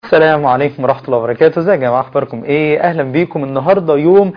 السلام عليكم ورحمة الله وبركاته ازيك يا جماعة اخباركم ايه اهلا بيكم النهاردة يوم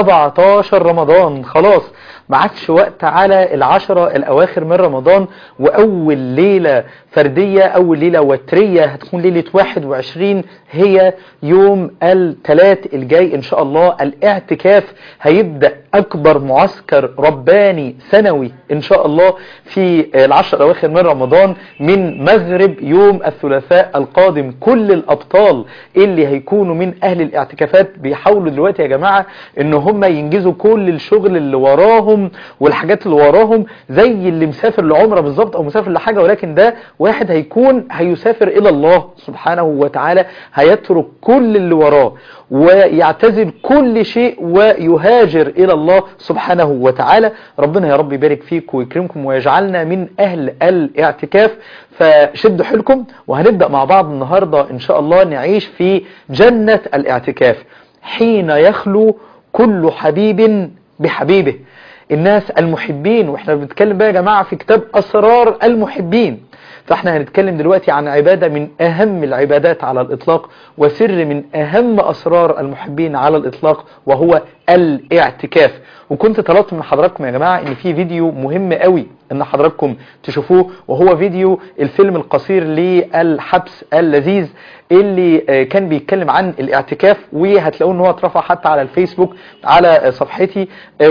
17 رمضان خلاص ما عادش وقت على العشرة الاواخر من رمضان واول ليلة فردية اول ليلة وترية هتكون ليلة 21 هي يوم الثلاث الجاي ان شاء الله الاعتكاف هيبدأ اكبر معسكر رباني سنوي ان شاء الله في العشر الاواخر من رمضان من مغرب يوم الثلاثاء القادم كل الابطال اللي هيكونوا من اهل الاعتكافات بيحاولوا دلوقتي يا جماعة ان هم ينجزوا كل الشغل اللي وراهم والحاجات اللي وراهم زي اللي مسافر لعمره بالظبط او مسافر لحاجة ولكن ده واحد هيكون هيسافر الى الله سبحانه وتعالى هيترك كل اللي وراه ويعتزل كل شيء ويهاجر إلى الله سبحانه وتعالى ربنا يا رب يبارك فيك ويكرمكم ويجعلنا من أهل الاعتكاف فشدوا حيلكم وهنبدأ مع بعض النهاردة إن شاء الله نعيش في جنة الاعتكاف حين يخلو كل حبيب بحبيبه الناس المحبين واحنا بنتكلم بقى يا جماعة في كتاب أسرار المحبين فاحنا هنتكلم دلوقتي عن عبادة من أهم العبادات على الإطلاق وسر من أهم أسرار المحبين على الإطلاق وهو الاعتكاف وكنت طلبت من حضراتكم يا جماعة ان في فيديو مهم قوي ان حضراتكم تشوفوه وهو فيديو الفيلم القصير للحبس اللذيذ اللي كان بيتكلم عن الاعتكاف وهتلاقوه ان هو اترفع حتى على الفيسبوك على صفحتي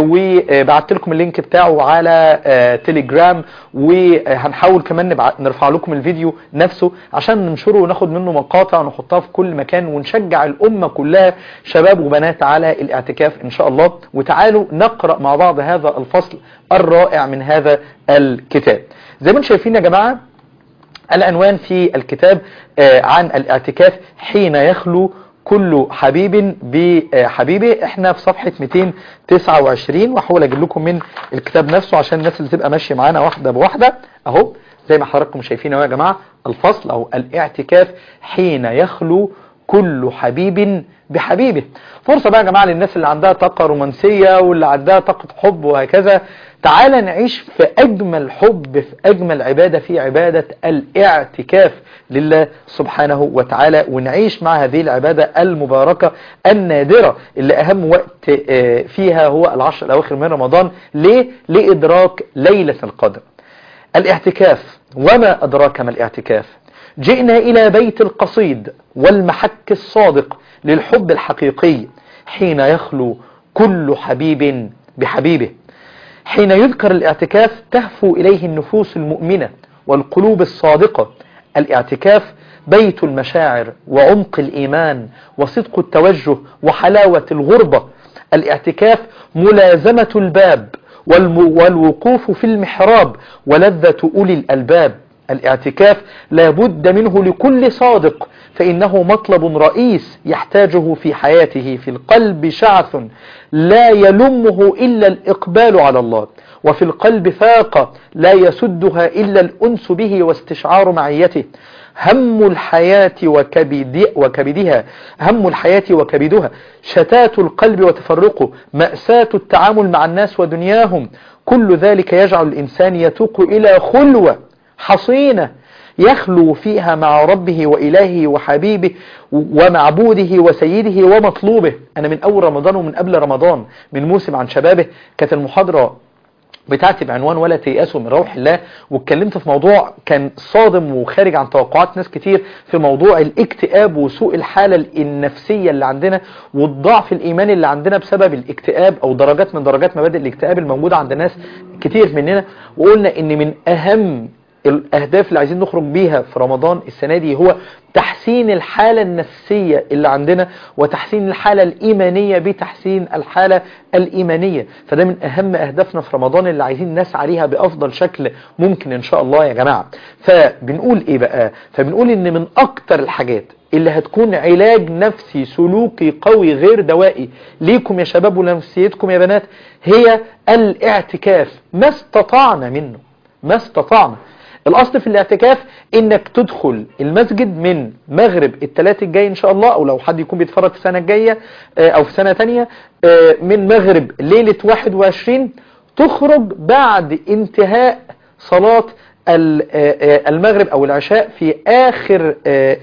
وبعت لكم اللينك بتاعه على تليجرام وهنحاول كمان نرفع لكم الفيديو نفسه عشان ننشره وناخد منه مقاطع ونحطها في كل مكان ونشجع الامة كلها شباب وبنات على الاعتكاف ان شاء الله وتعالوا نقرأ مع بعض هذا الفصل الرائع من هذا الكتاب زي ما انتم شايفين يا جماعة العنوان في الكتاب عن الاعتكاف حين يخلو كل حبيب بحبيبه احنا في صفحة 229 وحاول اجيب لكم من الكتاب نفسه عشان الناس اللي تبقى ماشية معانا واحدة بواحدة اهو زي ما حضراتكم شايفين اهو يا جماعة الفصل او الاعتكاف حين يخلو كل حبيب بحبيبه فرصة بقى يا جماعة للناس اللي عندها طاقة رومانسية واللي عندها طاقة حب وهكذا تعال نعيش في أجمل حب في أجمل عبادة في عبادة الاعتكاف لله سبحانه وتعالى ونعيش مع هذه العبادة المباركة النادرة اللي أهم وقت فيها هو العشر الأواخر من رمضان ليه؟ لإدراك ليلة القدر الاعتكاف وما أدراك ما الاعتكاف جئنا إلى بيت القصيد والمحك الصادق للحب الحقيقي حين يخلو كل حبيب بحبيبه حين يذكر الاعتكاف تهفو إليه النفوس المؤمنة والقلوب الصادقة الاعتكاف بيت المشاعر وعمق الإيمان وصدق التوجه وحلاوة الغربة الاعتكاف ملازمة الباب والوقوف في المحراب ولذة أولي الألباب الاعتكاف لابد منه لكل صادق فإنه مطلب رئيس يحتاجه في حياته في القلب شعث لا يلمه إلا الإقبال على الله وفي القلب فاقة لا يسدها إلا الأنس به واستشعار معيته هم الحياة وكبد وكبدها هم الحياة وكبدها شتات القلب وتفرقه مأساة التعامل مع الناس ودنياهم كل ذلك يجعل الإنسان يتوق إلى خلوة حصينة يخلو فيها مع ربه وإلهه وحبيبه ومعبوده وسيده ومطلوبه أنا من أول رمضان ومن قبل رمضان من موسم عن شبابه كانت المحاضرة بتاعتي بعنوان ولا تيأسوا من روح الله واتكلمت في موضوع كان صادم وخارج عن توقعات ناس كتير في موضوع الاكتئاب وسوء الحالة النفسية اللي عندنا والضعف الإيماني اللي عندنا بسبب الاكتئاب أو درجات من درجات مبادئ الاكتئاب الموجودة عند ناس كتير مننا وقلنا إن من أهم الأهداف اللي عايزين نخرج بيها في رمضان السنة دي هو تحسين الحالة النفسية اللي عندنا وتحسين الحالة الإيمانية بتحسين الحالة الإيمانية فده من أهم أهدافنا في رمضان اللي عايزين نسعى ليها بأفضل شكل ممكن إن شاء الله يا جماعة فبنقول إيه بقى فبنقول إن من أكتر الحاجات اللي هتكون علاج نفسي سلوكي قوي غير دوائي ليكم يا شباب ولنفسيتكم يا بنات هي الاعتكاف ما استطعنا منه ما استطعنا الاصل في الاعتكاف انك تدخل المسجد من مغرب الثلاث الجاي ان شاء الله او لو حد يكون بيتفرج في السنة الجاية او في سنة تانية من مغرب ليلة 21 تخرج بعد انتهاء صلاة المغرب او العشاء في اخر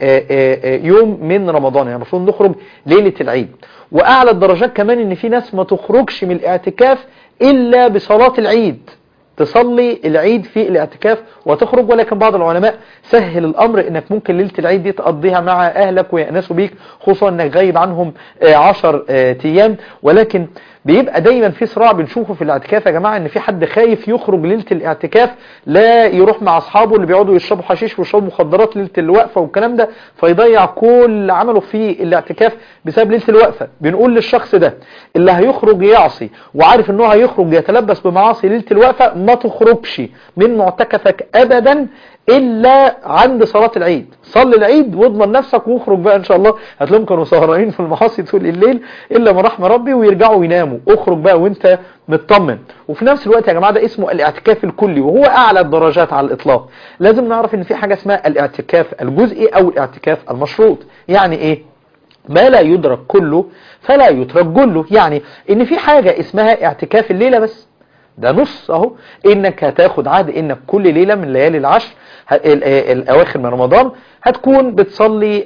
يوم من رمضان يعني المفروض نخرج ليلة العيد واعلى الدرجات كمان ان في ناس ما تخرجش من الاعتكاف الا بصلاة العيد تصلي العيد في الاعتكاف وتخرج ولكن بعض العلماء سهل الامر انك ممكن ليلة العيد دي تقضيها مع اهلك ويأنسوا بيك خصوصا انك غايب عنهم عشر ايام ولكن بيبقى دايما في صراع بنشوفه في الاعتكاف يا جماعة ان في حد خايف يخرج ليلة الاعتكاف لا يروح مع اصحابه اللي بيقعدوا يشربوا حشيش ويشربوا مخدرات ليلة الوقفة والكلام ده فيضيع كل عمله في الاعتكاف بسبب ليلة الوقفة بنقول للشخص ده اللي هيخرج يعصي وعارف انه هيخرج يتلبس بمعاصي ليلة الوقفة ما تخرجش من معتكفك ابدا الا عند صلاة العيد صلي العيد واضمن نفسك واخرج بقى ان شاء الله هتلاقيهم كانوا سهرانين في المعاصي طول الليل الا من رحم ربي ويرجعوا يناموا اخرج بقى وانت مطمن وفي نفس الوقت يا جماعه ده اسمه الاعتكاف الكلي وهو اعلى الدرجات على الاطلاق لازم نعرف ان في حاجه اسمها الاعتكاف الجزئي او الاعتكاف المشروط يعني ايه ما لا يدرك كله فلا يترك كله يعني ان في حاجه اسمها اعتكاف الليله بس ده نص اهو انك هتاخد عهد انك كل ليلة من ليالي العشر الاواخر من رمضان هتكون بتصلي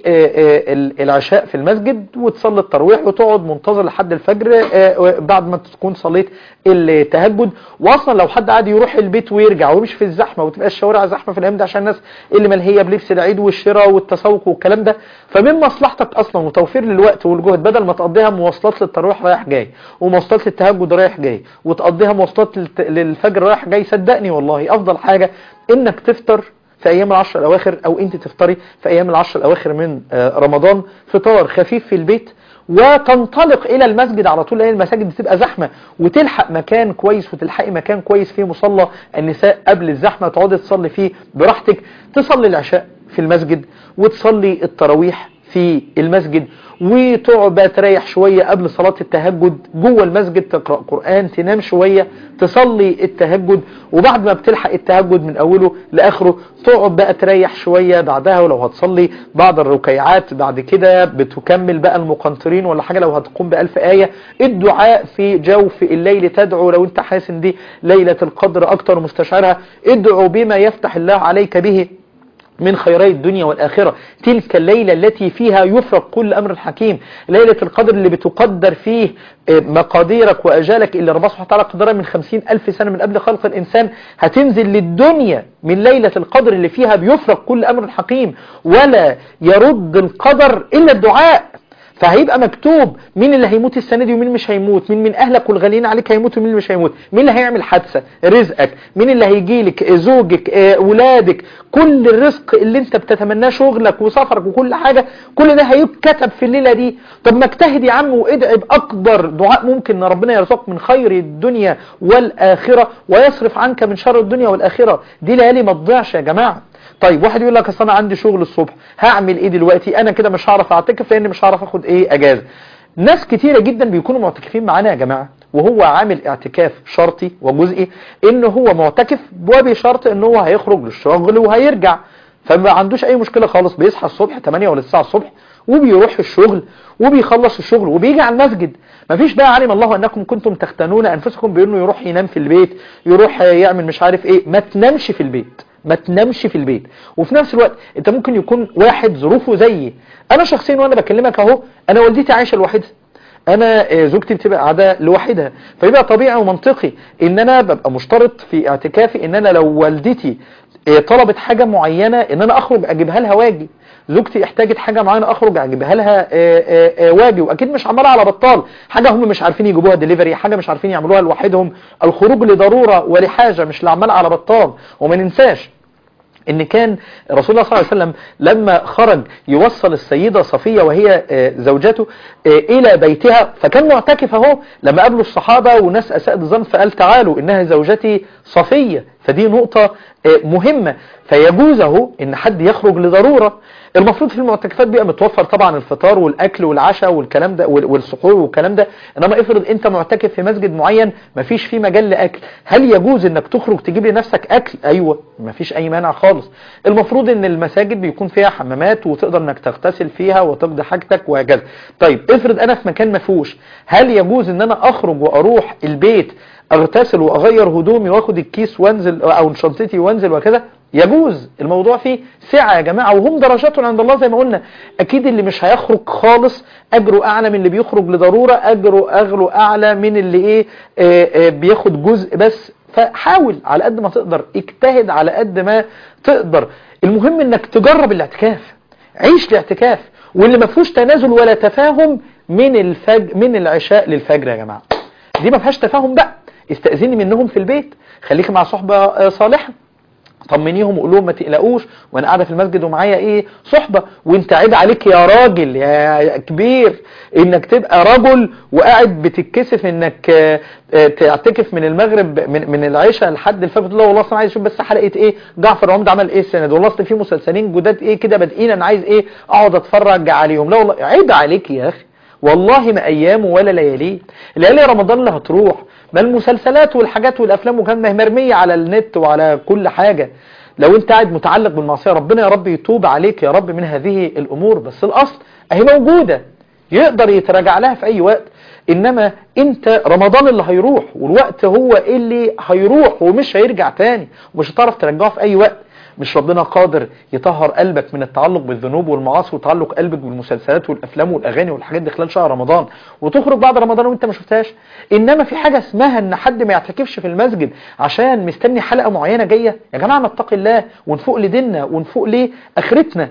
العشاء في المسجد وتصلي التراويح وتقعد منتظر لحد الفجر بعد ما تكون صليت التهجد واصلا لو حد قاعد يروح البيت ويرجع ويمشي في الزحمه وتبقى الشوارع زحمه في الايام ده عشان الناس اللي ملهيه بلبس العيد والشراء والتسوق والكلام ده فمن مصلحتك اصلا وتوفير للوقت والجهد بدل ما تقضيها مواصلات للتراويح رايح جاي ومواصلات للتهجد رايح جاي وتقضيها مواصلات للفجر رايح جاي صدقني والله افضل حاجه انك تفطر في ايام العشر الاواخر او انت تفطري في ايام العشر الاواخر من رمضان فطار خفيف في البيت وتنطلق الى المسجد على طول لان المساجد بتبقى زحمه وتلحق مكان كويس وتلحقي مكان كويس فيه مصلى النساء قبل الزحمه تقعدي تصلي فيه براحتك تصلي العشاء في المسجد وتصلي التراويح في المسجد وتقعد بقى تريح شوية قبل صلاة التهجد جوه المسجد تقرأ قرآن تنام شوية تصلي التهجد وبعد ما بتلحق التهجد من أوله لآخره تقعد بقى تريح شوية بعدها ولو هتصلي بعض الركيعات بعد كده بتكمل بقى المقنطرين ولا حاجة لو هتقوم بألف آية الدعاء في جوف الليل تدعو لو انت حاسس ان دي ليلة القدر أكتر مستشعرها ادعو بما يفتح الله عليك به من خيري الدنيا والآخرة تلك الليلة التي فيها يفرق كل أمر حكيم ليلة القدر اللي بتقدر فيه مقاديرك وأجالك اللي ربنا سبحانه وتعالى قدرها من خمسين ألف سنة من قبل خلق الإنسان هتنزل للدنيا من ليلة القدر اللي فيها بيفرق كل أمر حكيم ولا يرد القدر إلا الدعاء فهيبقى مكتوب مين اللي هيموت السنة دي ومين مش هيموت مين من اهلك والغاليين عليك هيموت ومين اللي مش هيموت مين اللي هيعمل حادثة رزقك مين اللي هيجي لك زوجك ولادك كل الرزق اللي انت بتتمناه شغلك وسفرك وكل حاجة كل ده هيتكتب في الليلة دي طب ما اجتهد يا عم وادعي باكبر دعاء ممكن ان ربنا يرزقك من خير الدنيا والاخرة ويصرف عنك من شر الدنيا والاخرة دي ليالي ما تضيعش يا جماعة طيب واحد يقول لك اصل انا عندي شغل الصبح هعمل ايه دلوقتي انا كده مش هعرف اعتكف لان مش هعرف اخد ايه اجازه ناس كتيره جدا بيكونوا معتكفين معانا يا جماعه وهو عامل اعتكاف شرطي وجزئي ان هو معتكف وبشرط ان هو هيخرج للشغل وهيرجع فما عندوش اي مشكله خالص بيصحى الصبح 8 ولا 9 الصبح وبيروح الشغل وبيخلص الشغل وبيجي على المسجد مفيش بقى علم الله انكم كنتم تختنون انفسكم بانه يروح ينام في البيت يروح يعمل مش عارف ايه ما تنامش في البيت ما تنامش في البيت وفي نفس الوقت انت ممكن يكون واحد ظروفه زيي انا شخصيا وانا بكلمك اهو انا والدتي عايشه لوحدها انا زوجتي بتبقى قاعده لوحدها فيبقى طبيعي ومنطقي ان انا ببقى مشترط في اعتكافي ان انا لو والدتي طلبت حاجه معينه ان انا اخرج اجيبها لها واجي زوجتي احتاجت حاجة معينة اخرج اجيبها لها واجي واكيد مش عمالها على بطال حاجة هم مش عارفين يجيبوها ديليفري حاجة مش عارفين يعملوها لوحدهم الخروج لضرورة ولحاجة مش لعمال على بطال وما ننساش ان كان رسول الله صلى الله عليه وسلم لما خرج يوصل السيدة صفية وهي زوجته الى بيتها فكان معتكف اهو لما قابلوا الصحابة وناس اساء الظن فقال تعالوا انها زوجتي صفية فدي نقطة مهمة فيجوز اهو ان حد يخرج لضرورة المفروض في المعتكفات بيبقى متوفر طبعا الفطار والاكل والعشاء والكلام ده والسحور والكلام ده انما افرض انت معتكف في مسجد معين مفيش فيه مجال لاكل هل يجوز انك تخرج تجيب لنفسك اكل ايوه مفيش اي مانع خالص المفروض ان المساجد بيكون فيها حمامات وتقدر انك تغتسل فيها وتقضي حاجتك وهكذا طيب افرض انا في مكان مفيهوش هل يجوز ان انا اخرج واروح البيت اغتسل واغير هدومي واخد الكيس وانزل او شنطتي وانزل وكذا يجوز الموضوع فيه سعة يا جماعة وهم درجات عند الله زي ما قلنا اكيد اللي مش هيخرج خالص اجره اعلى من اللي بيخرج لضرورة اجره اغله اعلى من اللي ايه آه آه بياخد جزء بس فحاول على قد ما تقدر اجتهد على قد ما تقدر المهم انك تجرب الاعتكاف عيش الاعتكاف واللي ما فيهوش تنازل ولا تفاهم من الفج من العشاء للفجر يا جماعة دي ما فيهاش تفاهم بقى استأذني منهم في البيت خليك مع صحبة صالحة طمنيهم وقول لهم ما تقلقوش وانا قاعده في المسجد ومعايا ايه صحبه وانت عيب عليك يا راجل يا كبير انك تبقى رجل وقاعد بتتكسف انك تعتكف من المغرب من, من العشاء لحد الفجر تقول له والله انا عايز اشوف بس حلقه ايه جعفر العمده عمل ايه السنه دي والله اصل في مسلسلين جداد ايه كده بادئين انا عايز ايه اقعد اتفرج عليهم لا والله عيب عليك يا اخي والله ما ايامه ولا لياليه ليالي رمضان اللي هتروح ما المسلسلات والحاجات والافلام وكان مرميه على النت وعلى كل حاجه لو انت قاعد متعلق بالمعصيه ربنا يا رب يتوب عليك يا رب من هذه الامور بس الاصل اهي موجوده يقدر يتراجع لها في اي وقت انما انت رمضان اللي هيروح والوقت هو اللي هيروح ومش هيرجع تاني ومش هتعرف ترجعه في اي وقت مش ربنا قادر يطهر قلبك من التعلق بالذنوب والمعاصي وتعلق قلبك بالمسلسلات والافلام والاغاني والحاجات دي خلال شهر رمضان وتخرج بعد رمضان وانت ما شفتهاش انما في حاجه اسمها ان حد ما يعتكفش في المسجد عشان مستني حلقه معينه جايه يا جماعه نتقي الله ونفوق لديننا ونفوق لاخرتنا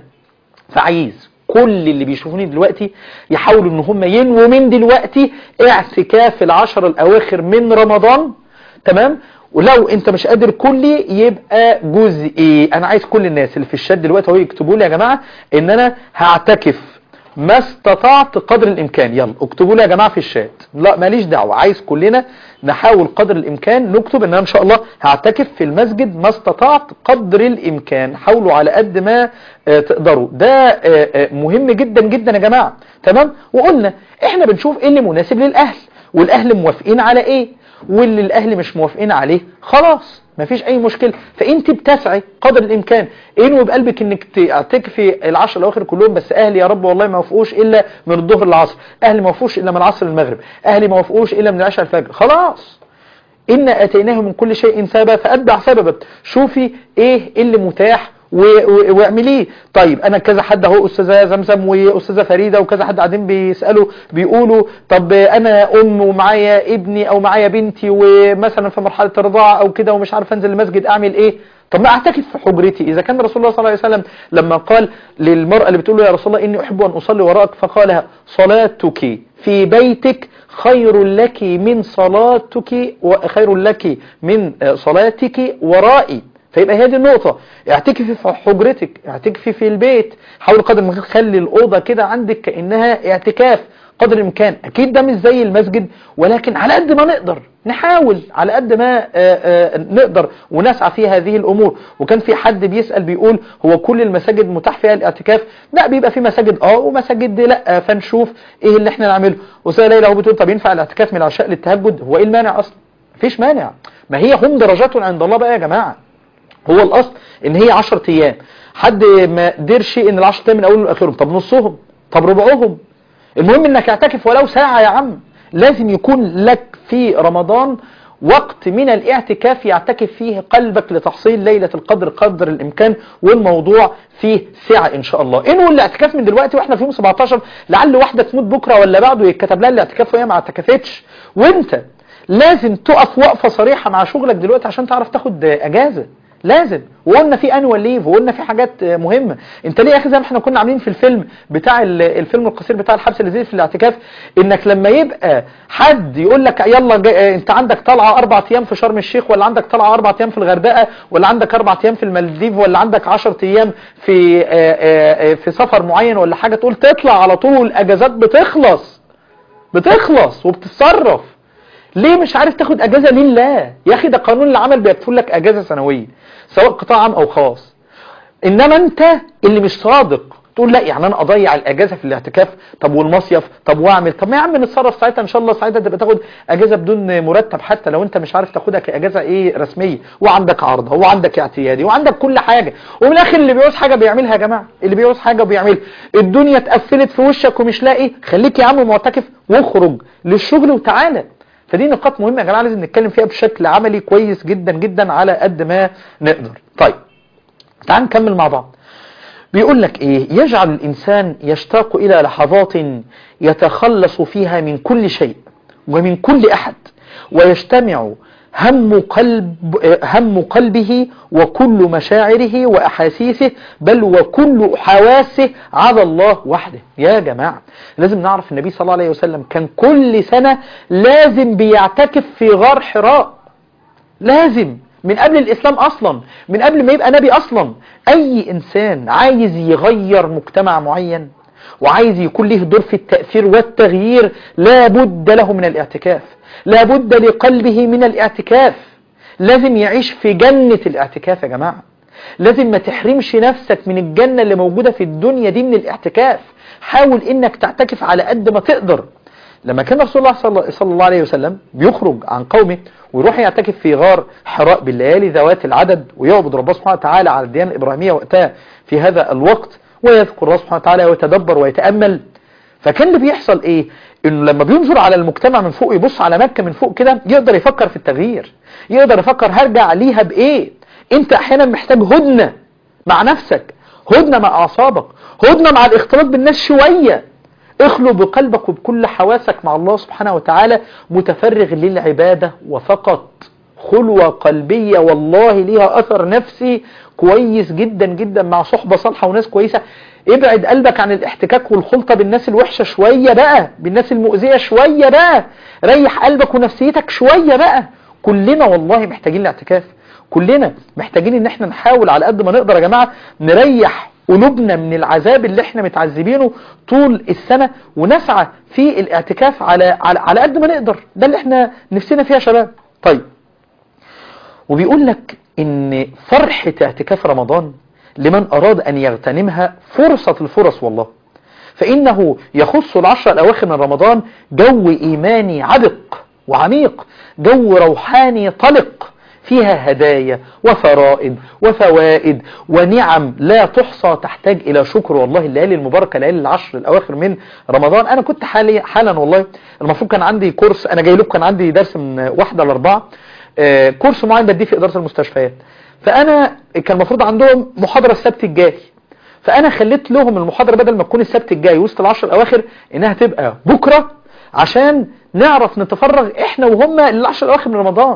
فعايز كل اللي بيشوفوني دلوقتي يحاولوا ان هم ينووا من دلوقتي اعتكاف العشر الاواخر من رمضان تمام ولو انت مش قادر كلي يبقى جزئي انا عايز كل الناس اللي في الشات دلوقتي اهو يكتبوا لي يا جماعه ان انا هعتكف ما استطعت قدر الامكان يلا اكتبوا لي يا جماعه في الشات لا ماليش دعوه عايز كلنا نحاول قدر الامكان نكتب ان انا ان شاء الله هعتكف في المسجد ما استطعت قدر الامكان حاولوا على قد ما آه تقدروا ده آه آه مهم جدا جدا يا جماعه تمام وقلنا احنا بنشوف ايه اللي مناسب للاهل والاهل موافقين على ايه واللي الاهل مش موافقين عليه خلاص مفيش اي مشكلة فانت بتسعي قدر الامكان انوي بقلبك انك تعتكفي العشر الاواخر كلهم بس اهلي يا رب والله ما وافقوش الا من الظهر للعصر اهلي ما وافقوش الا من العصر للمغرب اهلي ما وافقوش الا من العشاء الفجر خلاص إن أتيناه من كل شيء سببا فأتبع سببا شوفي إيه اللي متاح واعمليه طيب انا كذا حد اهو استاذه زمزم واستاذه فريده وكذا حد قاعدين بيسالوا بيقولوا طب انا ام ومعايا ابني او معايا بنتي ومثلا في مرحله الرضاعه او كده ومش عارف انزل المسجد اعمل ايه طب ما اعتكف في حجرتي اذا كان رسول الله صلى الله عليه وسلم لما قال للمراه اللي بتقول له يا رسول الله اني احب ان اصلي وراءك فقالها صلاتك في بيتك خير لك من صلاتك وخير لك من صلاتك ورائي فيبقى هي دي النقطة اعتكفي في حجرتك اعتكفي في البيت حاول قدر الامكان خلي الأوضة كده عندك كأنها اعتكاف قدر الامكان اكيد ده مش زي المسجد ولكن على قد ما نقدر نحاول على قد ما آآ آآ نقدر ونسعى في هذه الامور وكان في حد بيسأل بيقول هو كل المساجد متاح فيها الاعتكاف لا بيبقى في مساجد اه ومساجد لا فنشوف ايه اللي احنا نعمله وسأل ليلى هو بتقول طب ينفع الاعتكاف من العشاء للتهجد هو ايه المانع اصلا مفيش مانع ما هي هم درجات عند الله بقى يا جماعه هو الاصل ان هي 10 ايام حد ما قدرش ان ال 10 ايام من اولهم لاخرهم طب نصهم طب ربعهم المهم انك اعتكف ولو ساعة يا عم لازم يكون لك في رمضان وقت من الاعتكاف يعتكف فيه قلبك لتحصيل ليلة القدر قدر الامكان والموضوع فيه سعة ان شاء الله انه الاعتكاف من دلوقتي واحنا في يوم 17 لعل واحدة تموت بكرة ولا بعده يتكتب لها الاعتكاف وهي ما اعتكفتش وانت لازم تقف وقفة صريحة مع شغلك دلوقتي عشان تعرف تاخد اجازة لازم وقلنا في انوال ليف وقلنا في حاجات مهمة انت ليه يا اخي زي ما احنا كنا عاملين في الفيلم بتاع الفيلم القصير بتاع الحبس اللذيذ في الاعتكاف انك لما يبقى حد يقول لك يلا انت عندك طلعة اربع ايام في شرم الشيخ ولا عندك طلعة اربع ايام في الغردقة ولا عندك اربع ايام في المالديف ولا عندك 10 ايام في في سفر معين ولا حاجة تقول تطلع على طول اجازات بتخلص بتخلص وبتتصرف ليه مش عارف تاخد اجازة لله يا اخي ده قانون العمل بيكفل لك اجازة سنوية سواء قطاع عام او خاص انما انت اللي مش صادق تقول لا يعني انا اضيع الاجازة في الاعتكاف طب والمصيف طب واعمل طب ما يا عم نتصرف ساعتها ان شاء الله ساعتها تبقى تاخد اجازة بدون مرتب حتى لو انت مش عارف تاخدها كاجازة ايه رسمية وعندك عرضة وعندك اعتيادي وعندك كل حاجة ومن الاخر اللي بيعوز حاجة بيعملها يا جماعة اللي بيعوز حاجة بيعملها الدنيا اتقفلت في وشك ومش لاقي خليك يا عم معتكف واخرج للشغل وتعالى فدي نقاط مهمة يا جماعة لازم نتكلم فيها بشكل عملي كويس جدا جدا على قد ما نقدر طيب تعال نكمل مع بعض بيقول لك ايه يجعل الانسان يشتاق الى لحظات يتخلص فيها من كل شيء ومن كل احد ويجتمع هم قلب هم قلبه وكل مشاعره واحاسيسه بل وكل حواسه على الله وحده يا جماعه لازم نعرف النبي صلى الله عليه وسلم كان كل سنه لازم بيعتكف في غار حراء لازم من قبل الإسلام أصلا من قبل ما يبقى نبي أصلا أي إنسان عايز يغير مجتمع معين وعايز يكون له دور في التأثير والتغيير لابد له من الاعتكاف لابد لقلبه من الاعتكاف لازم يعيش في جنة الاعتكاف يا جماعة لازم ما تحرمش نفسك من الجنة اللي موجودة في الدنيا دي من الاعتكاف حاول انك تعتكف على قد ما تقدر لما كان رسول الله صلى صلى الله عليه وسلم بيخرج عن قومه ويروح يعتكف في غار حراء بالليالي ذوات العدد ويعبد ربنا سبحانه وتعالى على الديانة الإبراهيمية وقتها في هذا الوقت ويذكر الله سبحانه وتعالى ويتدبر ويتأمل فكان اللي بيحصل ايه انه لما بينظر على المجتمع من فوق يبص على مكة من فوق كده يقدر يفكر في التغيير يقدر يفكر هرجع ليها بايه انت احيانا محتاج هدنة مع نفسك هدنة مع اعصابك هدنة مع الاختلاط بالناس شوية اخلو بقلبك وبكل حواسك مع الله سبحانه وتعالى متفرغ للعبادة وفقط خلوة قلبية والله ليها أثر نفسي كويس جدا جدا مع صحبة صالحة وناس كويسة ابعد قلبك عن الاحتكاك والخلطة بالناس الوحشة شوية بقى بالناس المؤذية شوية بقى ريح قلبك ونفسيتك شوية بقى كلنا والله محتاجين الاعتكاف كلنا محتاجين ان احنا نحاول على قد ما نقدر يا جماعة نريح قلوبنا من العذاب اللي احنا متعذبينه طول السنة ونسعى في الاعتكاف على, على, على قد ما نقدر ده اللي احنا نفسنا فيها يا شباب طيب وبيقول لك ان فرحة اعتكاف رمضان لمن اراد ان يغتنمها فرصة الفرص والله فانه يخص العشر الاواخر من رمضان جو ايماني عبق وعميق جو روحاني طلق فيها هدايا وفرائض وفوائد ونعم لا تحصى تحتاج إلى شكر والله الليالي المباركة الليالي العشر الأواخر من رمضان أنا كنت حالي حالا والله المفروض كان عندي كورس أنا جاي لكم كان عندي درس من واحدة لأربعة آه كورس معين بديه في إدارة المستشفيات فأنا كان المفروض عندهم محاضرة السبت الجاي فأنا خليت لهم المحاضرة بدل ما تكون السبت الجاي وسط العشر الأواخر إنها تبقى بكرة عشان نعرف نتفرغ إحنا وهم للعشر الأواخر من رمضان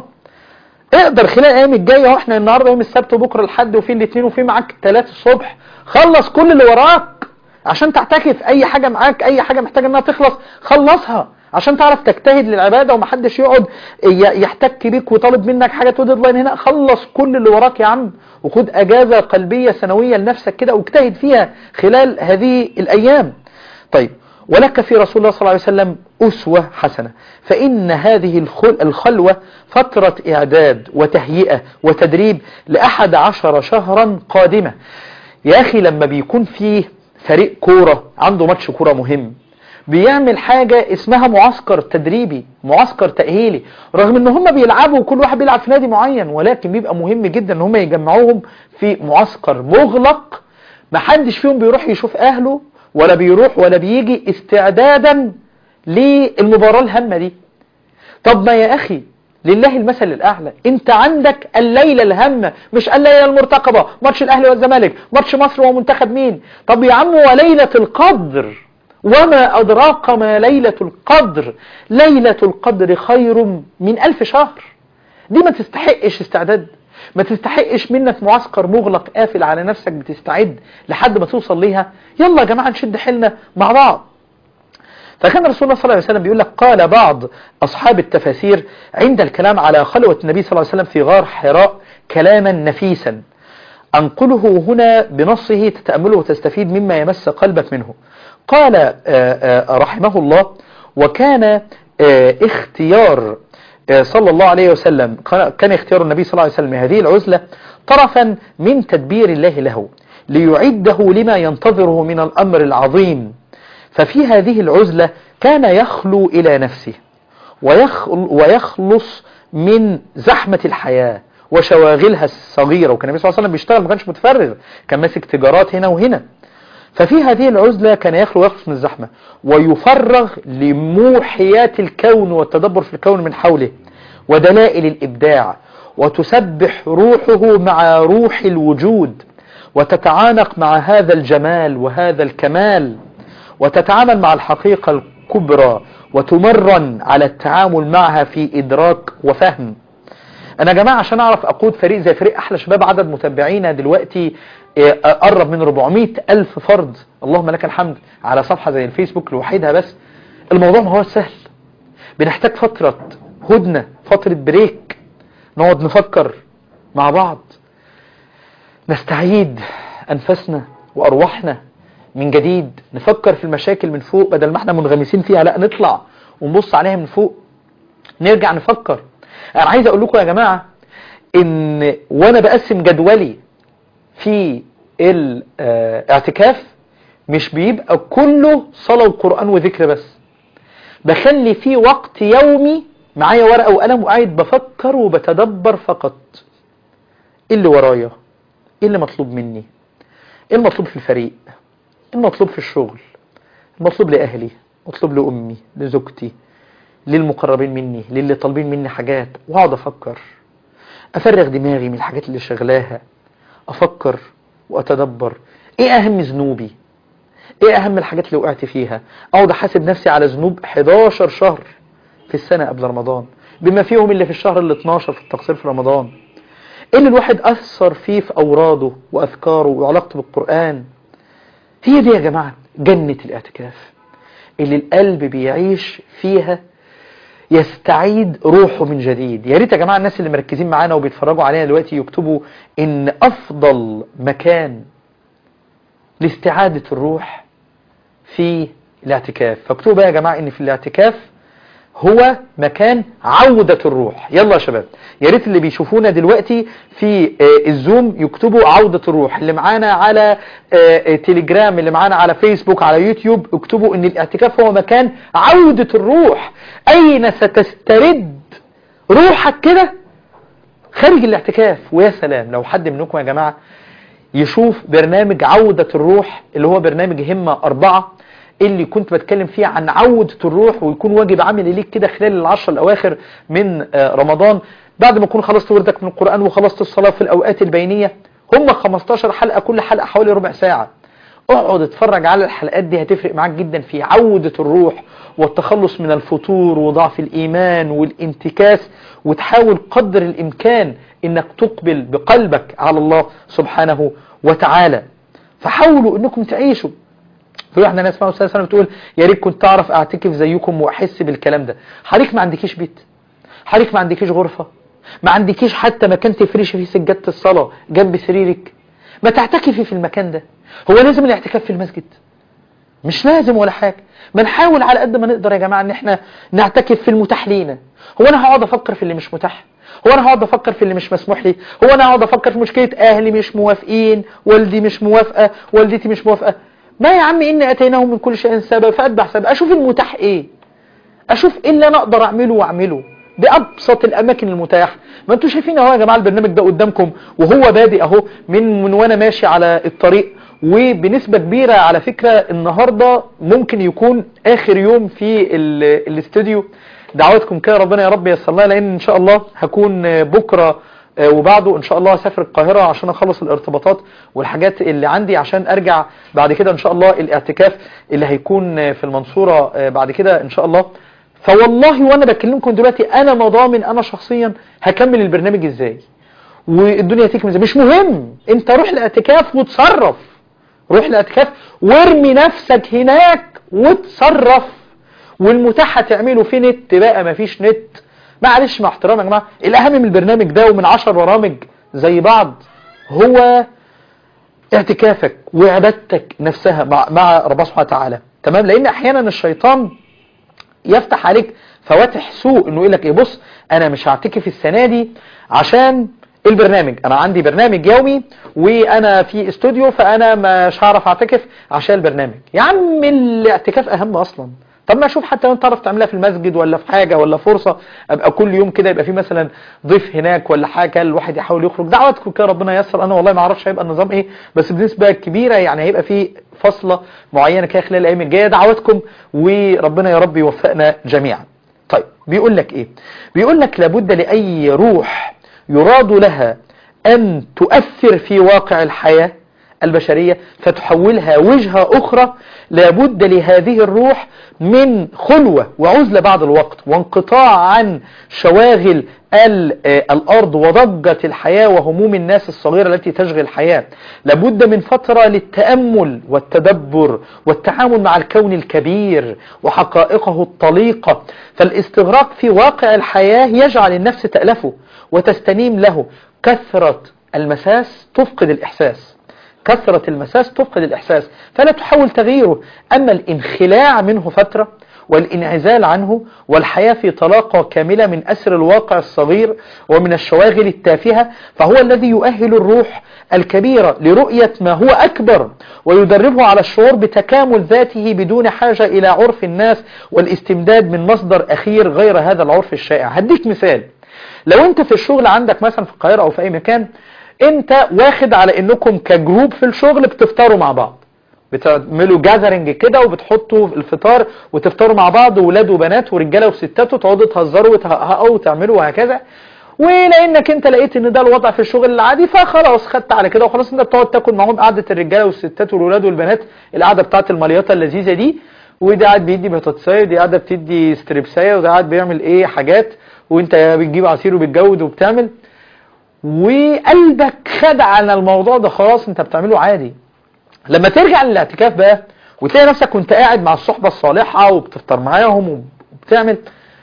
اقدر خلال الايام الجايه اهو احنا النهارده يوم السبت وبكره الحد وفي الاثنين وفي معاك الثلاث الصبح خلص كل اللي وراك عشان تعتكف اي حاجه معاك اي حاجه محتاجه انها تخلص خلصها عشان تعرف تجتهد للعباده ومحدش يقعد يحتك بيك وطالب منك حاجه تو ديدلاين هنا خلص كل اللي وراك يا عم وخد اجازه قلبيه سنويه لنفسك كده واجتهد فيها خلال هذه الايام طيب ولك في رسول الله صلى الله عليه وسلم أسوة حسنة فإن هذه الخلوة فترة إعداد وتهيئة وتدريب لأحد عشر شهرا قادمة يا أخي لما بيكون فيه فريق كورة عنده ماتش كورة مهم بيعمل حاجة اسمها معسكر تدريبي معسكر تأهيلي رغم ان هم بيلعبوا وكل واحد بيلعب في نادي معين ولكن بيبقى مهم جدا ان هم يجمعوهم في معسكر مغلق محدش فيهم بيروح يشوف اهله ولا بيروح ولا بيجي استعدادا للمباراة الهامة دي طب ما يا أخي لله المثل الأعلى انت عندك الليلة الهامة مش الليلة المرتقبة ماتش الأهلي والزمالك ماتش مصر ومنتخب مين طب يا عم وليلة القدر وما أدراك ما ليلة القدر ليلة القدر خير من ألف شهر دي ما تستحقش استعداد ما تستحقش منك معسكر مغلق قافل على نفسك بتستعد لحد ما توصل ليها يلا يا جماعة نشد حيلنا مع بعض فكان رسول الله صلى الله عليه وسلم بيقول لك قال بعض أصحاب التفاسير عند الكلام على خلوة النبي صلى الله عليه وسلم في غار حراء كلاما نفيسا أنقله هنا بنصه تتأمله وتستفيد مما يمس قلبك منه قال رحمه الله وكان اختيار صلى الله عليه وسلم كان اختيار النبي صلى الله عليه وسلم هذه العزلة طرفا من تدبير الله له ليعده لما ينتظره من الأمر العظيم ففي هذه العزلة كان يخلو إلى نفسه ويخلص من زحمة الحياة وشواغلها الصغيرة وكان النبي صلى الله عليه وسلم بيشتغل ما كانش متفرغ كان ماسك تجارات هنا وهنا ففي هذه العزلة كان يخلو ويقف من الزحمة ويفرغ لموحيات الكون والتدبر في الكون من حوله ودلائل الإبداع وتسبح روحه مع روح الوجود وتتعانق مع هذا الجمال وهذا الكمال وتتعامل مع الحقيقة الكبرى وتمرن على التعامل معها في إدراك وفهم أنا يا جماعة عشان أعرف أقود فريق زي فريق أحلى شباب عدد متابعينا دلوقتي قرب من 400 ألف فرد اللهم لك الحمد على صفحة زي الفيسبوك لوحدها بس الموضوع ما هو سهل بنحتاج فترة هدنة فترة بريك نقعد نفكر مع بعض نستعيد أنفسنا وأرواحنا من جديد نفكر في المشاكل من فوق بدل ما احنا منغمسين فيها لا نطلع ونبص عليها من فوق نرجع نفكر انا عايز اقول لكم يا جماعة ان وانا بقسم جدولي في الاعتكاف مش بيبقى كله صلاة وقرآن وذكر بس بخلي فيه وقت يومي معايا ورقة وقلم وقاعد بفكر وبتدبر فقط ايه اللي ورايا ايه اللي مطلوب مني ايه المطلوب في الفريق ايه المطلوب في الشغل المطلوب لأهلي مطلوب لأمي لزوجتي للمقربين مني للي طالبين مني حاجات واقعد افكر افرغ دماغي من الحاجات اللي شغلاها افكر واتدبر ايه اهم ذنوبي ايه اهم الحاجات اللي وقعت فيها اقعد احاسب نفسي على ذنوب 11 شهر في السنة قبل رمضان بما فيهم اللي في الشهر ال 12 في التقصير في رمضان ايه اللي الواحد اثر فيه في اوراده واذكاره وعلاقته بالقرآن هي دي يا جماعة جنة الاعتكاف اللي القلب بيعيش فيها يستعيد روحه من جديد يا ريت يا جماعة الناس اللي مركزين معانا وبيتفرجوا علينا دلوقتي يكتبوا ان افضل مكان لاستعادة الروح في الاعتكاف فاكتبوا بقى يا جماعة ان في الاعتكاف هو مكان عودة الروح يلا يا شباب يا ريت اللي بيشوفونا دلوقتي في الزوم يكتبوا عودة الروح اللي معانا على تليجرام اللي معانا على فيسبوك على يوتيوب اكتبوا ان الاعتكاف هو مكان عودة الروح اين ستسترد روحك كده خارج الاعتكاف ويا سلام لو حد منكم يا جماعة يشوف برنامج عودة الروح اللي هو برنامج همة أربعة اللي كنت بتكلم فيه عن عودة الروح ويكون واجب عملي ليك كده خلال العشر الأواخر من رمضان بعد ما تكون خلصت وردك من القرآن وخلصت الصلاة في الأوقات البينية هم 15 حلقة كل حلقة حوالي ربع ساعة اقعد اتفرج على الحلقات دي هتفرق معاك جدا في عودة الروح والتخلص من الفتور وضعف الإيمان والانتكاس وتحاول قدر الإمكان انك تقبل بقلبك على الله سبحانه وتعالى فحاولوا انكم تعيشوا في واحدة ناس اسمها أستاذ سنة بتقول يا ريت كنت أعرف أعتكف زيكم وأحس بالكلام ده حضرتك ما عندكيش بيت حضرتك ما عندكيش غرفة ما عندكيش حتى مكان تفرشي فيه سجادة الصلاة جنب سريرك ما تعتكفي في المكان ده هو لازم الاعتكاف في المسجد مش لازم ولا حاجة ما نحاول على قد ما نقدر يا جماعة ان احنا نعتكف في المتاح لينا هو انا هقعد افكر في اللي مش متاح هو انا هقعد افكر في اللي مش مسموح لي هو انا هقعد افكر في مشكلة اهلي مش موافقين والدي مش موافقة والدتي مش موافقة ما يا عم إن أتيناهم من كل شيء سبب فأتبع سبب أشوف المتاح إيه أشوف إيه اللي أنا أقدر أعمله وأعمله بأبسط الأماكن المتاحة ما أنتوا شايفين أهو يا جماعة البرنامج ده قدامكم وهو بادئ أهو من من وأنا ماشي على الطريق وبنسبة كبيرة على فكرة النهاردة ممكن يكون آخر يوم في الاستوديو دعواتكم كده ربنا يا رب ييسر لنا لأن إن شاء الله هكون بكرة وبعده ان شاء الله هسافر القاهرة عشان اخلص الارتباطات والحاجات اللي عندي عشان ارجع بعد كده ان شاء الله الاعتكاف اللي هيكون في المنصورة بعد كده ان شاء الله فوالله وانا بكلمكم دلوقتي انا ما ضامن انا شخصيا هكمل البرنامج ازاي والدنيا تكمل ازاي مش مهم انت روح الاعتكاف وتصرف روح الاعتكاف وارمي نفسك هناك وتصرف والمتاح هتعمله في نت بقى مفيش نت معلش مع احترام يا جماعه الاهم من البرنامج ده ومن عشر برامج زي بعض هو اعتكافك وعبادتك نفسها مع, مع ربنا سبحانه وتعالى تمام لان احيانا الشيطان يفتح عليك فواتح سوء انه يقول لك ايه بص انا مش هعتكف السنه دي عشان البرنامج انا عندي برنامج يومي وانا في استوديو فانا مش هعرف اعتكف عشان البرنامج يا عم الاعتكاف اهم اصلا طب ما اشوف حتى لو انت تعرف تعملها في المسجد ولا في حاجة ولا فرصة ابقى كل يوم كده يبقى في مثلا ضيف هناك ولا حاجة الواحد يحاول يخرج دعواتكم كده ربنا ييسر انا والله ما اعرفش هيبقى النظام ايه بس بنسبة كبيرة يعني هيبقى في فصلة معينة كده خلال الأيام الجاية دعواتكم وربنا يا رب يوفقنا جميعا طيب بيقول لك إيه بيقول لك لابد لأي روح يراد لها أن تؤثر في واقع الحياة البشرية فتحولها وجهة أخرى لابد لهذه الروح من خلوة وعزلة بعد الوقت وانقطاع عن شواغل الأرض وضجة الحياة وهموم الناس الصغيرة التي تشغل الحياة لابد من فترة للتأمل والتدبر والتعامل مع الكون الكبير وحقائقه الطليقة فالاستغراق في واقع الحياة يجعل النفس تألفه وتستنيم له كثرة المساس تفقد الإحساس كثرة المساس تفقد الإحساس فلا تحاول تغييره أما الانخلاع منه فترة والانعزال عنه والحياة في طلاقة كاملة من أسر الواقع الصغير ومن الشواغل التافهة فهو الذي يؤهل الروح الكبيرة لرؤية ما هو أكبر ويدربه على الشعور بتكامل ذاته بدون حاجة إلى عرف الناس والاستمداد من مصدر أخير غير هذا العرف الشائع هديك مثال لو انت في الشغل عندك مثلا في القاهرة أو في أي مكان انت واخد على انكم كجروب في الشغل بتفطروا مع بعض بتعملوا جاذرنج كده وبتحطوا الفطار وتفطروا مع بعض ولاد وبنات ورجاله وستات وتقعدوا تهزروا وتهققوا وتعملوا وهكذا ولانك انت لقيت ان ده الوضع في الشغل العادي فخلاص خدت على كده وخلاص انت بتقعد تاكل معاهم قعده الرجاله والستات والولاد والبنات القعده بتاعت المليطه اللذيذه دي وده قاعد بيدي بطاطسايه ودي قاعده بتدي ستريبسايه وده قاعد بيعمل ايه حاجات وانت بتجيب عصير وبتجود وبتعمل وقلبك خد على الموضوع ده خلاص انت بتعمله عادي لما ترجع للاعتكاف بقى وتلاقي نفسك وانت قاعد مع الصحبة الصالحة وبتفطر معاهم وبتعمل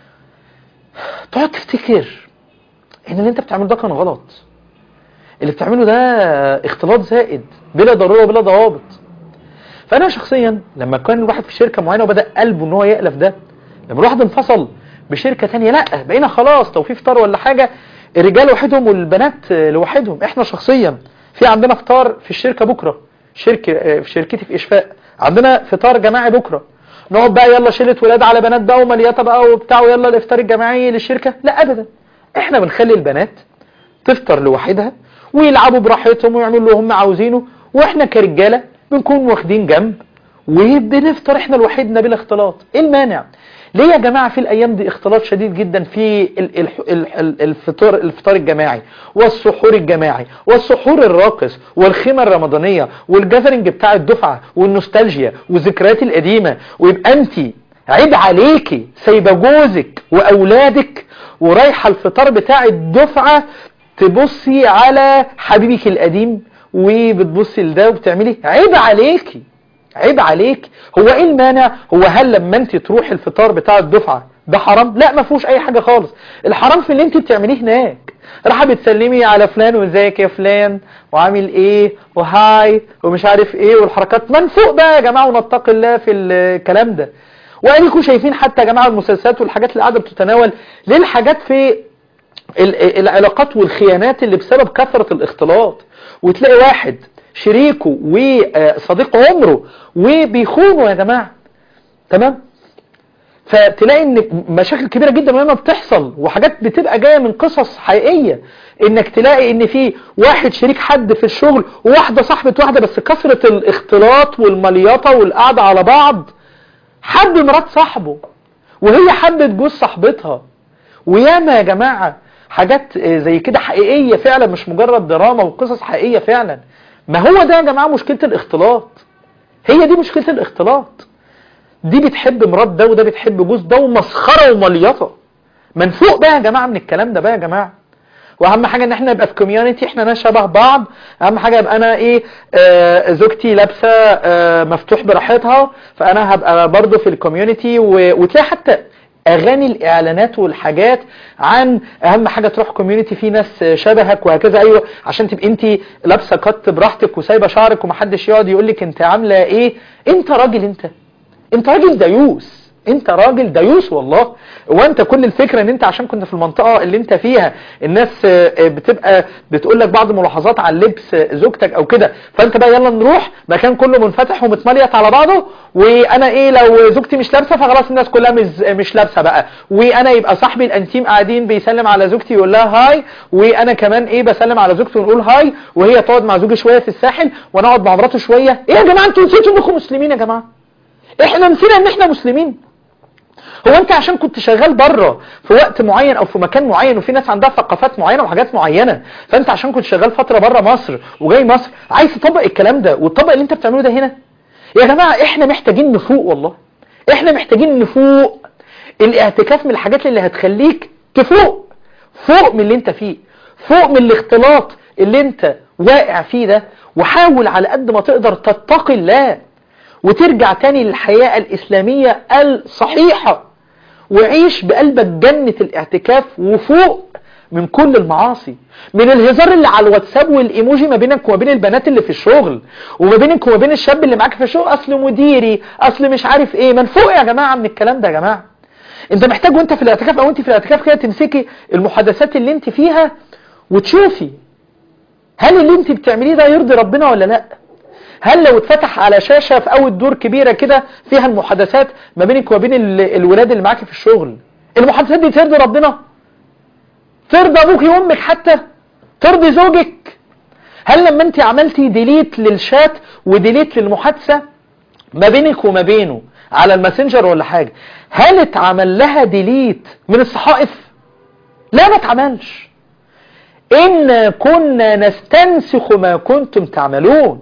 تقعد تفتكر ان اللي انت بتعمله ده كان غلط اللي بتعمله ده اختلاط زائد بلا ضرورة وبلا ضوابط فانا شخصيا لما كان الواحد في شركة معينة وبدأ قلبه ان هو يألف ده لما الواحد انفصل بشركة تانية لا بقينا خلاص لو في فطار ولا حاجة الرجال لوحدهم والبنات لوحدهم احنا شخصيا في عندنا فطار في الشركة بكرة شركة في شركتي في إشفاء عندنا فطار جماعي بكرة نقعد بقى يلا شلة ولاد على بنات بقى ومليطة بقى وبتاع ويلا الافطار الجماعي للشركة لا أبدا احنا بنخلي البنات تفطر لوحدها ويلعبوا براحتهم ويعملوا اللي هم عاوزينه واحنا كرجالة بنكون واخدين جنب وبنفطر احنا لوحدنا بلا اختلاط ايه المانع ليه يا جماعة في الأيام دي اختلاط شديد جدا في الفطار الفطار الجماعي والسحور الجماعي والسحور الراقص والخيمة الرمضانية والجاذرنج بتاع الدفعة والنوستالجيا والذكريات القديمة ويبقى انت عيب عليكي سايبه جوزك وأولادك ورايحة الفطار بتاع الدفعة تبصي على حبيبك القديم وبتبصي لده وبتعملي عيب عليكي عيب عليك هو ايه المانع هو هل لما انت تروحي الفطار بتاع الدفعة ده حرام لا ما فيهوش اي حاجة خالص الحرام في اللي انت بتعمليه هناك راح بتسلمي على فلان وازيك يا فلان وعامل ايه وهاي ومش عارف ايه والحركات من فوق بقى يا جماعة ونتقي الله في الكلام ده وانكم شايفين حتى يا جماعة المسلسلات والحاجات اللي قاعدة بتتناول ليه الحاجات في العلاقات والخيانات اللي بسبب كثرة الاختلاط وتلاقي واحد شريكه وصديق عمره وبيخونوا يا جماعة تمام فتلاقي ان مشاكل كبيرة جدا منها بتحصل وحاجات بتبقى جاية من قصص حقيقية انك تلاقي ان في واحد شريك حد في الشغل وواحدة صاحبة واحدة بس كثرة الاختلاط والمليطة والقعدة على بعض حب مرات صاحبه وهي حبت جوز صاحبتها وياما يا جماعة حاجات زي كده حقيقية فعلا مش مجرد دراما وقصص حقيقية فعلا ما هو ده يا جماعة مشكلة الاختلاط هي دي مشكلة الاختلاط دي بتحب مرات ده وده بتحب جوز ده ومسخرة ومليطة من فوق بقى يا جماعة من الكلام ده بقى يا جماعة واهم حاجة ان احنا نبقى في كوميونتي احنا ناس شبه بعض اهم حاجة يبقى انا ايه آه زوجتي لابسة آه مفتوح براحتها فانا هبقى برضو في الكوميونتي وتلاقي حتى اغاني الاعلانات والحاجات عن اهم حاجة تروح كوميونتي في ناس شبهك وهكذا ايوه عشان تبقى انت لابسه كت براحتك وسايبه شعرك ومحدش يقعد يقول لك انت عامله ايه انت راجل انت انت راجل ديوس انت راجل ديوس والله وانت كل الفكرة ان انت عشان كنت في المنطقة اللي انت فيها الناس بتبقى بتقول لك بعض ملاحظات عن لبس زوجتك او كده فانت بقى يلا نروح مكان كله منفتح ومتمليت على بعضه وانا ايه لو زوجتي مش لابسه فخلاص الناس كلها مش مش لابسه بقى وانا يبقى صاحبي الانتيم قاعدين بيسلم على زوجتي يقول لها هاي وانا كمان ايه بسلم على زوجتي ونقول هاي وهي تقعد مع زوجي شويه في الساحل وانا اقعد مع مراته شويه ايه يا جماعه انتوا نسيتوا انكم مسلمين يا جماعه احنا نسينا ان احنا مسلمين هو انت عشان كنت شغال بره في وقت معين او في مكان معين وفي ناس عندها ثقافات معينه وحاجات معينه فانت عشان كنت شغال فتره بره مصر وجاي مصر عايز تطبق الكلام ده وتطبق اللي انت بتعمله ده هنا يا جماعه احنا محتاجين نفوق والله احنا محتاجين نفوق الاعتكاف من الحاجات اللي هتخليك تفوق فوق من اللي انت فيه فوق من الاختلاط اللي انت واقع فيه ده وحاول على قد ما تقدر تتقي الله وترجع تاني للحياة الإسلامية الصحيحة وعيش بقلبك جنة الاعتكاف وفوق من كل المعاصي من الهزار اللي على الواتساب والايموجي ما بينك وما بين البنات اللي في الشغل وما بينك وما بين الشاب اللي معاك في الشغل اصل مديري اصل مش عارف ايه من فوق يا جماعة من الكلام ده يا جماعة انت محتاج وانت في الاعتكاف او انت في الاعتكاف كده تمسكي المحادثات اللي انت فيها وتشوفي هل اللي انت بتعمليه ده يرضي ربنا ولا لا هل لو اتفتح على شاشة في اول دور كبيرة كده فيها المحادثات ما بينك وما بين الولاد اللي معاك في الشغل المحادثات دي ترضي ربنا ترضى ابوك وامك حتى ترضي زوجك هل لما انت عملتي ديليت للشات وديليت للمحادثة ما بينك وما بينه على الماسنجر ولا حاجة هل اتعمل لها ديليت من الصحائف لا ما اتعملش إن كنا نستنسخ ما كنتم تعملون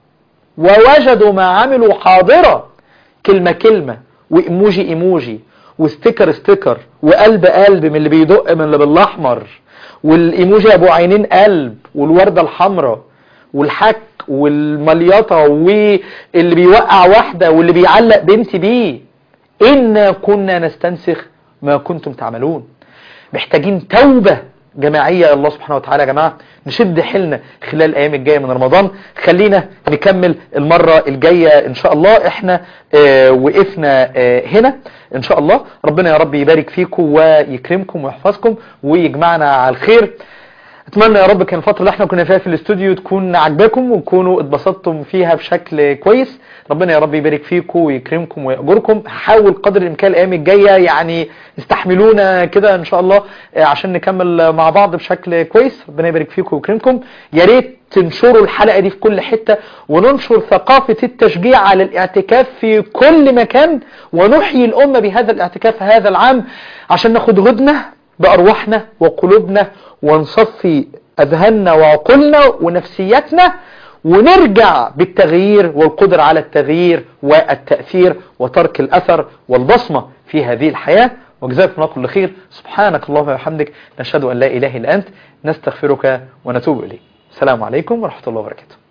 ووجدوا ما عملوا حاضرة كلمة كلمة وإيموجي إيموجي وستيكر ستيكر وقلب قلب من اللي بيدق من اللي بالأحمر والإيموجي أبو عينين قلب والوردة الحمراء والحك والمليطة واللي بيوقع واحدة واللي بيعلق بنتي بيه إنا كنا نستنسخ ما كنتم تعملون محتاجين توبة جماعية الله سبحانه وتعالى يا جماعة نشد حيلنا خلال الأيام الجاية من رمضان خلينا نكمل المرة الجاية إن شاء الله إحنا اه وقفنا اه هنا إن شاء الله ربنا يا رب يبارك فيكم ويكرمكم ويحفظكم ويجمعنا على الخير اتمنى يا رب كان الفترة اللي احنا كنا فيها في الاستوديو تكون عجباكم وتكونوا اتبسطتم فيها بشكل كويس ربنا يا رب يبارك فيكم ويكرمكم ويأجركم هحاول قدر الامكان الايام الجاية يعني استحملونا كده ان شاء الله عشان نكمل مع بعض بشكل كويس ربنا يبارك فيكم ويكرمكم يا ريت تنشروا الحلقة دي في كل حتة وننشر ثقافة التشجيع على الاعتكاف في كل مكان ونحيي الأمة بهذا الاعتكاف هذا العام عشان ناخد هدنة بأرواحنا وقلوبنا ونصفي أذهاننا وعقولنا ونفسياتنا ونرجع بالتغيير والقدرة على التغيير والتأثير وترك الأثر والبصمة في هذه الحياة وجزاكم الله كل خير سبحانك اللهم وبحمدك نشهد أن لا إله إلا أنت نستغفرك ونتوب إليك السلام عليكم ورحمة الله وبركاته